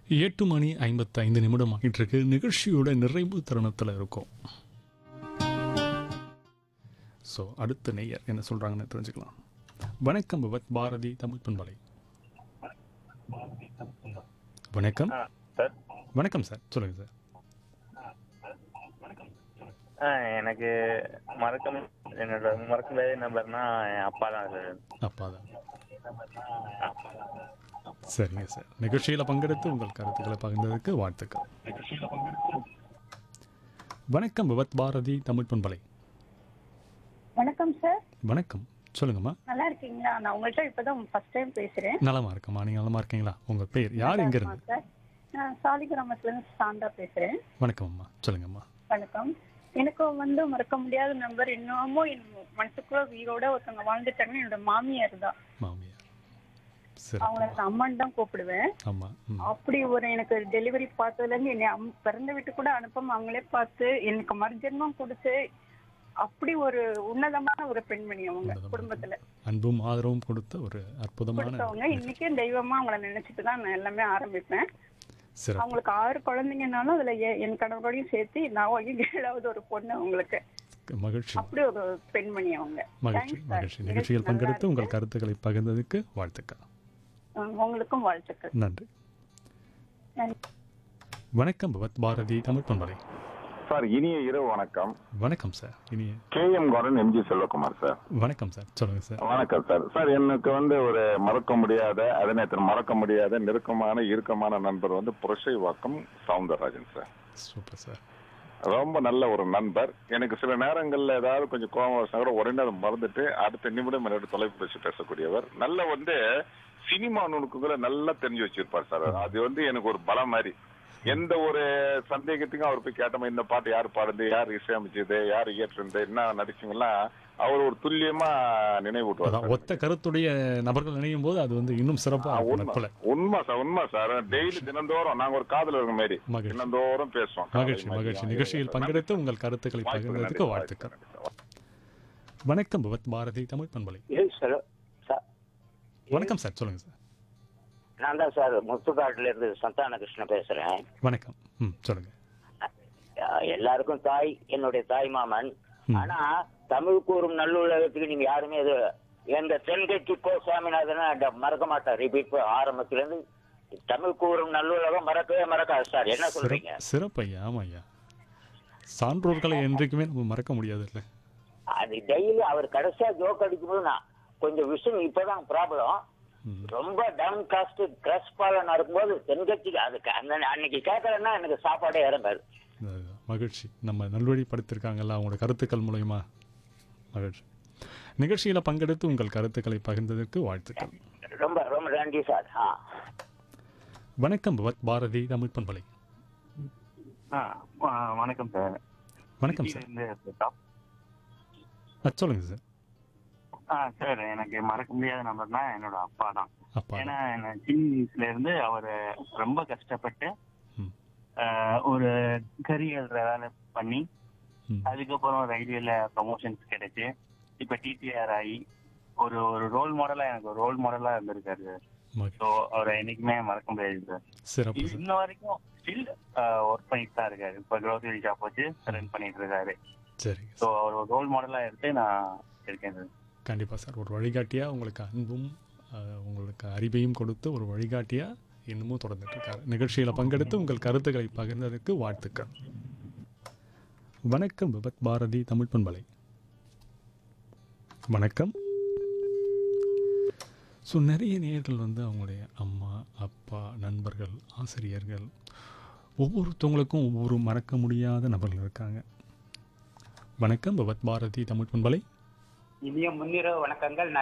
எட்டு மணி ஐம்பத்தைந்து நிமிடம் ஆகிட்டு இருக்கு நிகழ்ச்சியோட நிறைவு தருணத்தில் இருக்கும் ஸோ அடுத்த நேயர் என்ன சொல்கிறாங்கன்னு தெரிஞ்சுக்கலாம் வணக்கம் விவத் பாரதி தமிழ் பண்பலை வணக்கம் சார் வணக்கம் சார் சொல்லுங்கள் சார் ஆ எனக்கு மறக்க மு- என்னோட மறக்க முடியாத நம்பர்னா என் அப்பா தான் சார் அப்பா தான் சரிங்க சார் நிகழ்ச்சியில் பங்கெடுத்து உங்கள் கருத்துக்களை பகிர்ந்ததுக்கு வாழ்த்துக்கள் வணக்கம் விவத் பாரதி தமிழ் பண்பலை வணக்கம் சார் வணக்கம் சொல்லுங்கம்மா நல்லா இருக்கீங்களா நான் உங்கள்கிட்ட இப்பதான் ஃபர்ஸ்ட் டைம் பேசுறேன் நலமா இருக்கம்மா நீங்கள் நலமா இருக்கீங்களா உங்கள் பேர் யார் எங்க இருந்து சார் நான் சாலிகிராமத்துல இருந்து சாந்தா பேசுறேன் வணக்கம் அம்மா சொல்லுங்கம்மா வணக்கம் எனக்கு வந்து மறக்க முடியாத நம்பர் இன்னமும் என் மனசுக்குள்ள உயிரோட ஒருத்தவங்க வாழ்ந்துட்டாங்கன்னா என்னோட மாமியார் தான் மாமியார் அவங்கள சிறப்பு நான் அம்மான்னு தான் கூப்பிடுவேன் ஆமாம் ம் அப்படி ஒரு எனக்கு டெலிவரி பார்த்ததுல இருந்து என்னை அம்- பிறந்த வீட்டு கூட அனுப்பாம அவங்களே பார்த்து எனக்கு மறுஜென்மம் கொடுத்து அப்படி ஒரு உன்னதமான ஒரு பெண்மணி அவங்க உன்னதமான குடும்பத்துல அன்பும் ஆதரவும் கொடுத்த ஒரு அற்புதமான கொடுத்தவங்க இன்னைக்கும் தெய்வமா அவங்கள நினைச்சிட்டு தான் நான் எல்லாமே ஆரம்பிப்பேன் சிறப்பு அவங்களுக்கு ஆறு குழந்தைங்கனாலும் அதுல எ- என் கணவரோடையும் சேர்த்து நான் வாங்கி ஏழாவது ஒரு பொண்ணு அவங்களுக்கு மகிழ்ச்சி அப்படி ஒரு பெண்மணி அவங்க மகிழ்ச்சி Thanks, sir. மகிழ்ச்சி நிகழ்ச்சியில் நல்லா பங்கெடுத்து இருக்கு. உங்கள் கருத்துக்களை பகிர்ந்ததுக்கு வாழ்த்துக்கள் அஹ் உங்களுக்கும் வாழ்த்துக்கள் நன்றி நன்றி. வணக்கம் பவத் பாரதி தமிழ் பண்பலை சார் இனிய இரவு வணக்கம் வணக்கம் சார் இனிய K M garden MG Selvakumar sir வணக்கம் சார் சொல்லுங்க சார் வணக்கம் சார் சார் எனக்கு வந்து ஒரு மறக்க முடியாத அதே நேரத்தில் மறக்க முடியாத நெருக்கமான இறுக்கமான நண்பர் வந்து Purasaiwakkam Soundararajan sir super sir ரொம்ப நல்ல ஒரு நண்பர் எனக்கு சில நேரங்கள்ல ஏதாவது கொஞ்சம் கோபம் வச்சா கூட உடனே அதை மறந்துட்டு அடுத்த நிமிடம் என்னோட தொலைபேசி பேசக்கூடியவர் நல்ல வந்து சினிமா நுணுக்குகளை நல்லா தெரிஞ்சு வச்சிருப்பார் சார் அது வந்து எனக்கு ஒரு பலம் மாதிரி எந்த ஒரு சந்தேகத்துக்கும் அவர் போய் கேட்டோம் இந்த பாட்டு யார் பாடுது யார் இசையமைச்சது யார் இயற்றுனது என்ன நடிச்சுங்கலாம் அவர் ஒரு துல்லியமா நினைவூட்டுவார் அதான் சார். ஒத்த கருத்துடைய நபர்கள் நினையும் போது அது வந்து இன்னும் சிறப்பாக ஆ, இருக்கும் உண்மை நட்புல உண்மை சார் உண்மை சார் டெய்லி தினந்தோறும் நாங்க ஒரு காதல் இருக்க மாதிரி மகிழ்ச்சி தினந்தோறும் பேசுவோம் மகிழ்ச்சி காதல் மகிழ்ச்சி மாதிரி. நிகழ்ச்சியில் பங்கெடுத்து உங்கள் கருத்துக்களை வாய்ப்புக்கு பகிர்ந்ததுக்கு நன்றி. வாழ்த்துக்கள் வாய்ப்புக்கு நன்றி. வணக்கம் பவத் பாரதி தமிழ் பண்பலை ஏய் சார் சார் வணக்கம் சார் சொல்லுங்க சார் நான் தான் சார் முத்துக்காட்டுல இருந்து சந்தான கிருஷ்ணன் பேசுறேன் வணக்கம் ம் சொல்லுங்க அஹ் எல்லாருக்கும் தாய் என்னுடைய தாய் மாமன் ம். ஆனா தமிழ் கூறும் நல்லுலகத்துக்கு நீங்க யாருமே இது எந்த தென்கட்சி கோ சாமிநாதனை ட- மறக்க மாட்டார் ரிப்பீட் ஆரம்பத்துல இருந்து தமிழ் கூறும் நல்லுலகம் மறக்கவே மறக்காது சார் என்ன சொல்றீங்க சிறப்பு சிறப்பு ஐயா ஆமாம் ஐயா சான்றோர்களை என்றைக்குமே நம்ம மறக்க முடியாது இல்லை அது டெய்லி அவர் கடைசியா ஜோக் அடிக்கும்போது நான் கொஞ்சம் விஷயம் இப்பதான் ப்ராப்ளம் ம். ரொம்ப டவுன் காஸ்ட் கிரஸ் பாலன் இருக்கும்போது தென்கட்சிக்கு அதுக்கு அந்த அன்னைக்கு கேட்கலன்னா எனக்கு சாப்பாடே இறங்காது அதுதான். மகிழ்ச்சி நம்ம நல்வழிப்படுத்திருக்காங்கல்ல அவங்களோட கருத்துக்கள் மூலயமா மகிழ்ச்சி நிகழ்ச்சியில் பங்கெடுத்து உங்கள் கருத்துக்களை பகிர்ந்ததற்கு வாழ்த்துக்கள் ரொம்ப ரொம்ப நன்றி சார் ஆ வணக்கம் பவத் பாரதி தமிழ் பண்பலை ஆ ஆ, வணக்கம் சார் வணக்கம் சார் இருந்து பிரதாப். ஆ, சொல்லுங்க சார் ஆ சார் எனக்கு மறக்க முடியாத நம்பர்னா என்னோட அப்பா தான் அப்பா ஏன்னா என்ன சின்ன வயசுல இருந்து அவர் ரொம்ப கஷ்டப்பட்டு ம். ஆ, ஒரு கரியர் வேலை பண்ணி ம். அதுக்கப்புறம் ரயில்வேல ப்ரமோஷன்ஸ் கிடைச்சு இப்ப டிடிஆர் ஆகி ஒரு ஒரு ரோல் மாடலா எனக்கு ஒரு ரோல் மாடலா இருந்திருக்காரு மகிழ்ச்சி ஸோ அவரை என்னைக்குமே மறக்க முடியாது சார் சிறப்பு சார் இன்ன வரைக்கும் ஸ்டில் ஒர்க் பண்ணிட்டு தான் இருக்காரு இப்ப க்ரோசரி ஷாப் வச்சு ரன் பண்ணிட்டு இருக்காரு சரிங்க ஸோ அவர் ஒரு ரோல் மாடலா எடுத்து நான் இருக்கேன் சார் கண்டிப்பாக சார் ஒரு வழிகாட்டியாக உங்களுக்கு அன்பும் அஹ், உங்களுக்கு அறிவையும் கொடுத்து ஒரு வழிகாட்டியாக இன்னமும் தொடர்ந்துட்டு இருக்காரு நிகழ்ச்சியில் பங்கெடுத்து உங்கள் கருத்துக்களை பகிர்ந்ததற்கு வாழ்த்துக்கள் வணக்கம் விபத் பாரதி தமிழ் பண்பலை வணக்கம் ஸோ நிறைய நேயர்கள் வந்து அவங்களுடைய அம்மா அப்பா நண்பர்கள் ஆசிரியர்கள் ஒவ்வொருத்தவங்களுக்கும் ஒவ்வொரு மறக்க முடியாத நபர்கள் இருக்காங்க வணக்கம் விபத் பாரதி தமிழ் பண்பலை இனிய முன்னிரவு வணக்கங்கள்